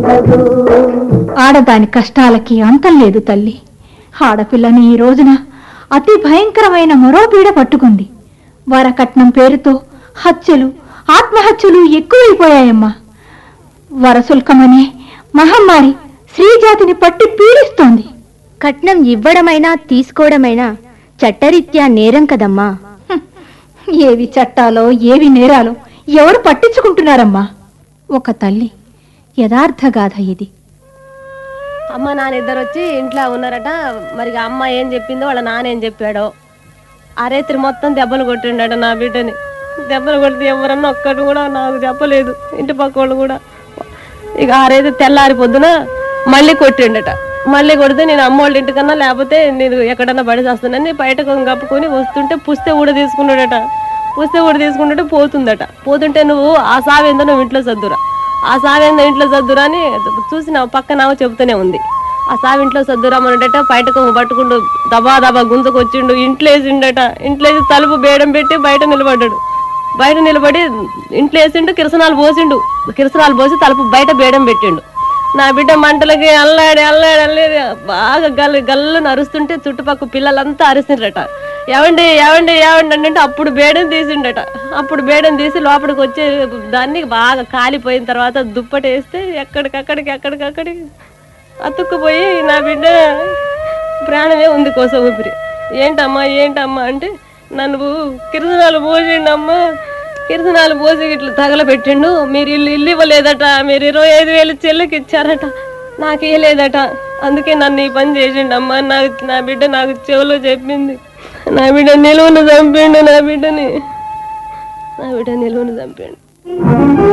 ఆడదాని కష్టాలకి అంతం లేదు తల్లి ఆడపిల్లని ఈ రోజున అతి భయంకరమైన మరో పీడ పట్టుకుంది వరకట్నం పేరుతో హత్యలు ఆత్మహత్యలు ఎక్కువైపోయాయమ్మా వరసుల్కమనే మహమ్మారి స్త్రీజాతిని పట్టి పీడిస్తోంది కట్నం ఇవ్వడమైనా తీసుకోవడమైనా చట్టరీత్యా నేరం కదమ్మా హ్మ్. ఏవి చట్టాలో ఏవి నేరాలో ఎవరు పట్టించుకుంటున్నారమ్మా ఒక తల్లి యథార్థ గాథ ఇది అమ్మ నాన్న ఇద్దరు వచ్చి ఇంట్లో ఉన్నారట మరి అమ్మ ఏం చెప్పిందో వాళ్ళ నాన్న ఏం చెప్పాడో ఆ రేత్రి మొత్తం దెబ్బలు కొట్టిండట నా బిడ్డని దెబ్బలు కొడితే ఎవరన్నా ఒక్కటి కూడా నాకు చెప్పలేదు ఇంటి పక్క వాళ్ళు కూడా ఇక ఆ రేత్రి తెల్లారి పొద్దున మళ్ళీ కొట్టిండట మళ్ళీ కొడితే నేను అమ్మ వాళ్ళ ఇంటికన్నా లేకపోతే నేను ఎక్కడన్నా బడి చేస్తానని బయటకు కప్పుకొని వస్తుంటే పుస్తే ఊడ తీసుకున్నాడట పుస్తే ఊడ తీసుకుంటుంటే పోతుందట పోతుంటే నువ్వు ఆ సావేందో నువ్వు ఇంట్లో సర్దురా ఆ సావేందో ఇంట్లో సర్దురా అని చూసి నా పక్కన ఆమె చెబుతూనే ఉంది ఆ సావి ఇంట్లో సర్దురామన్నట బయటకు పట్టుకుంటూ దబా దబా గుంజుకొచ్చిండు ఇంట్లో వేసిండట ఇంట్లో వేసి తలుపు బేడం పెట్టి బయట నిలబడ్డాడు బయట నిలబడి ఇంట్లో వేసిండు కిరసనాలు పోసిండు కిరసనాలు పోసి తలుపు బయట బేడం పెట్టిండు నా బిడ్డ మంటలకి అల్లాడి అల్లాడి అల్లాడి బాగా గల్లు గల్లు అరుస్తుంటే చుట్టుపక్కల పిల్లలంతా అరుస్తుండ్రట ఏవండి ఏవండి ఏవండి అంటే అప్పుడు బేడం తీసిండట అప్పుడు బేడం తీసి లోపలికి వచ్చే దాన్ని బాగా కాలిపోయిన తర్వాత దుప్పటి వేస్తే ఎక్కడికక్కడికి ఎక్కడికక్కడికి అతుక్కుపోయి నా బిడ్డ ప్రాణమే ఉంది కోసం ఊపిరి ఏంటమ్మా ఏంటమ్మా అంటే నన్ను కిరసనాలు పోసిండమ్మా కిరసనాలు పోసి ఇట్లా తగలబెట్టిండు మీరు ఇల్లు ఇల్లు ఇవ్వలేదట మీరు ఇరవై ఐదు వేలు చెల్లికి ఇచ్చారట నాకు ఇవ్వలేదట అందుకే నన్ను ఈ పని చేసిండమ్మా నాకు నా బిడ్డ నాకు చెవులో చెప్పింది నా బిడ్డ నిలువును చంపిండు నా బిడ్డని నా బిడ్డ నిలువును చంపిండు